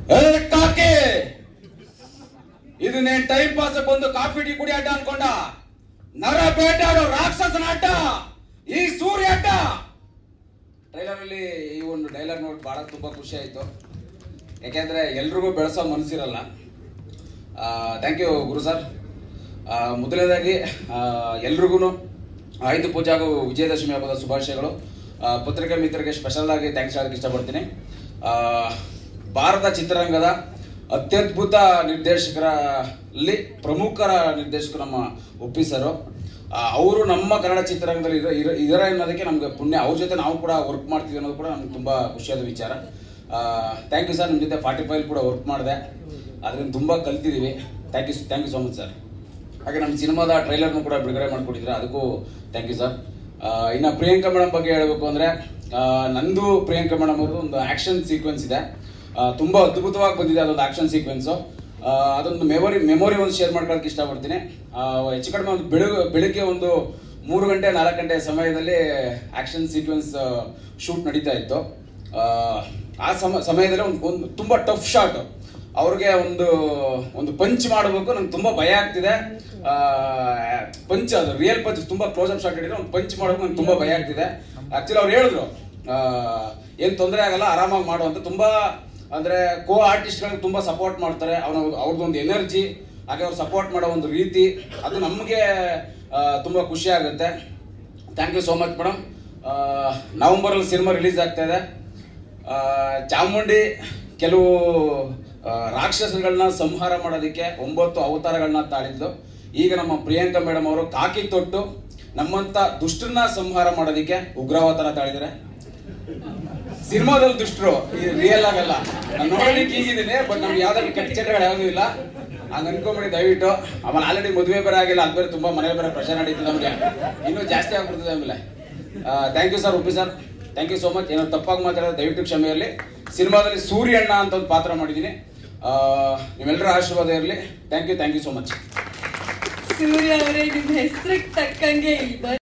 ಕಾಕೆ ಇದು ನೀನ್ time pass ಬಂದು ಕಾಫಿ ಟೀ ಕುಡಿ ಅಡ್ಡ ಅನ್ಕೊಂಡ ನರ ಬೇಟಾಡೋ ರಾಕ್ಷಸನ ಅಡ್ಡ ಈ ಸೂರ್ಯ ಅಡ್ಡ ಟ್ರೈಲರ್ ಅಲ್ಲಿ ಈ ಒಂದು ಡೈಲಾಗ್ ನೋಡಿ ಬಹಳ ತುಂಬಾ ಖುಷಿ ಆಯ್ತು ಯಾಕೆಂದ್ರೆ ಎಲ್ರಿಗೂ ಬೆಳೆಸೋ ಮನಸ್ಸಿರಲ್ಲ ಥ್ಯಾಂಕ್ ಯು ಗುರು ಸರ್ ಮೊದಲನೇದಾಗಿ ಎಲ್ರಿಗೂ ಆಯುಧ ಪೂಜೆ ಹಾಗೂ ವಿಜಯದಶಮಿ ಹಬ್ಬದ ಶುಭಾಶಯಗಳು ಆ, ಪತ್ರಿಕಾ ಮಿತ್ರರಿಗೆ ಸ್ಪೆಷಲ್ ಆಗಿ ಥ್ಯಾಂಕ್ಸ್ ಹೇಳಕ್ಕೆ ಇಷ್ಟಪಡ್ತೀನಿ ಆ, ಭಾರತ ಚಿತ್ರರಂಗದ ಅತ್ಯದ್ಭುತ ನಿರ್ದೇಶಕರಲ್ಲಿ ಪ್ರಮುಖರ ನಿರ್ದೇಶಕರು ನಮ್ಮ ಒಪ್ಪಿ ಸರು ಅವರು ನಮ್ಮ ಕನ್ನಡ ಚಿತ್ರರಂಗದಲ್ಲಿ ಇರೋ ಇರೋ- ಇದಾರೆ ಅನ್ನೋದಕ್ಕೆ ನಮ್ಗೆ ಪುಣ್ಯ ಅವ್ರ ಜೊತೆ ನಾವು ಕೂಡ ವರ್ಕ್ ಮಾಡ್ತೀವಿ ಅನ್ನೋದು ಕೂಡ ನಮ್ಗೆ ತುಂಬ ಖುಷಿಯಾದ ವಿಚಾರ ಥ್ಯಾಂಕ್ ಯು ಸರ್ ನಿಮ್ಮ ಜೊತೆ ಫಾರ್ಟಿ ಫೈವ್ ಕೂಡ ವರ್ಕ್ ಮಾಡಿದೆ ಅದರಿಂದ ತುಂಬ ಕಲ್ತಿದ್ದೀವಿ thank you thank you so much sir ಹಾಗೆ ನಮ್ಮ ಸಿನಿಮಾದ ಟ್ರೈಲರ್ನು ಕೂಡ ಬಿಡುಗಡೆ ಮಾಡಿಕೊಟ್ಟಿದ್ರೆ ಅದಕ್ಕೂ ಥ್ಯಾಂಕ್ ಯು ಸರ್ ಇನ್ನು ಪ್ರಿಯಾಂಕಾ ಮೇಡಮ್ ಬಗ್ಗೆ ಹೇಳಬೇಕು ಅಂದರೆ ನಂದು ಪ್ರಿಯಾಂಕಾ ಮೇಡಮ್ ಅವ್ರದ್ದು ಒಂದು ಆ್ಯಕ್ಷನ್ ಸೀಕ್ವೆನ್ಸ್ ಇದೆ ಆ, ತುಂಬಾ ಅದ್ಭುತವಾಗಿ ಬಂದಿದೆ ಅದೊಂದು ಆಕ್ಷನ್ ಸೀಕ್ವೆನ್ಸು ಅದೊಂದು ಮೆಮೊರಿ ಮೆಮೊರಿ ಒಂದು ಶೇರ್ ಮಾಡ್ಕೊಳಕ್ಕೆ ಇಷ್ಟಪಡ್ತೀನಿ ಆ, ಹೆಚ್ಚು ಕಡಿಮೆ ಒಂದು ಬೆಳಗ್ಗೆ ಬೆಳಿಗ್ಗೆ ಒಂದು ಮೂರು ಗಂಟೆ ನಾಲ್ಕು ಗಂಟೆ ಸಮಯದಲ್ಲಿ ಆಕ್ಷನ್ ಸೀಕ್ವೆನ್ಸ್ ಶೂಟ್ ನಡೀತಾ ಇತ್ತು ಆ, ಆ ಸಮ ಸಮಯದಲ್ಲಿ ಒಂದು ಒಂದು ತುಂಬ ಟಫ್ ಶಾಟ್ ಅವ್ರಿಗೆ ಒಂದು ಒಂದು ಪಂಚ್ ಮಾಡಬೇಕು ನಂಗೆ ತುಂಬಾ ಭಯ ಆಗ್ತಿದೆ ಪಂಚ್ ಅದು ರಿಯಲ್ ಪಂಚ್ ತುಂಬಾ ಕ್ಲೋಸ್ ಅಪ್ ಶಾಟ್ ಹಿಡಿದ್ರೆ ಒಂದು ಪಂಚ್ ಮಾಡೋಕೆ ನಂಗೆ ತುಂಬಾ ಭಯ ಆಗ್ತಿದೆ ಆಕ್ಚುಲಿ ಅವ್ರು ಹೇಳಿದ್ರು ಆ, ಏನ್ ತೊಂದರೆ ಆಗಲ್ಲ ಆರಾಮಾಗಿ ಮಾಡು ಅಂತ ತುಂಬಾ ಅಂದ್ರೆ ಕೋ ಆರ್ಟಿಸ್ಟ್ಗಳಿಗೆ ತುಂಬಾ ಸಪೋರ್ಟ್ ಮಾಡ್ತಾರೆ ಅವನ ಅವ್ರದ್ದೊಂದು ಎನರ್ಜಿ ಹಾಗೆ ಅವ್ರು ಸಪೋರ್ಟ್ ಮಾಡೋ ಒಂದು ರೀತಿ ಅದು ನಮಗೆ ತುಂಬಾ ಖುಷಿ ಆಗುತ್ತೆ thank you so much madam ನವೆಂಬರಲ್ಲಿ ಸಿನಿಮಾ ರಿಲೀಸ್ ಆಗ್ತಾ ಇದೆ ಆ, ಚಾಮುಂಡಿ ಕೆಲವು ಆ, ರಾಕ್ಷಸಗಳನ್ನ ಸಂಹಾರ ಮಾಡೋದಕ್ಕೆ ಒಂಬತ್ತು ಅವತಾರಗಳನ್ನ ತಾಳಿದ್ಲು ಈಗ ನಮ್ಮ ಪ್ರಿಯಾಂಕಾ ಮೇಡಮ್ ಅವರು ಕಾಕಿ ತೊಟ್ಟು ನಮ್ಮಂತ ದುಷ್ಟರನ್ನ ಸಂಹಾರ ಮಾಡೋದಕ್ಕೆ ಉಗ್ರಾವತಾರ ತಾಳಿದ್ದಾರೆ ಸಿನಿಮಾದಲ್ಲಿ ದುಷ್ಟರು ರಿಯಲ್ ಆಗಲ್ಲ ನಾನು ನೋಡೋದಕ್ಕೆ ಈಗಿದ್ದೀನಿ ಬಟ್ ನಮ್ಗೆ ಯಾವ್ದಾದ್ರು ಕೆಟ್ಟ ಚಟಗಳು ಯಾವುದೂ ಇಲ್ಲ ಹಂಗ ಅನ್ಕೊಂಬಿಡಿ ದಯವಿಟ್ಟು ಆಮೇಲೆ ಆಲ್ರೆಡಿ ಮದುವೆ ಬೇರೆ ಆಗಿಲ್ಲ ಅದು ಬೇರೆ ತುಂಬಾ ಮನೆ ಬೇರೆ ಪ್ರಶ್ನೆ ನಡೀತದೆ ನಮಗೆ ಇನ್ನೂ ಜಾಸ್ತಿ ಆಗ್ಬಿಡ್ತದೆ ಆಮೇಲೆ thank you sir Uppi sir thank you so much ಏನೋ ತಪ್ಪಾಗಿ ಮಾತಾಡೋದು ದಯವಿಟ್ಟು ಕ್ಷಮೆ ಇರಲಿ ಸಿನಿಮಾದಲ್ಲಿ ಸೂರ್ಯಣ್ಣ ಅಂತ ಒಂದು ಪಾತ್ರ ಮಾಡಿದ್ದೀನಿ ಆ, ನಿಮ್ಮೆಲ್ಲರ ಆಶೀರ್ವಾದ ಇರಲಿ thank you thank you so much Surya ಅವರೇ ನಿಮ್ ಹೆಸರಿಗೆ ತಕ್ಕಂಗೆ ಈ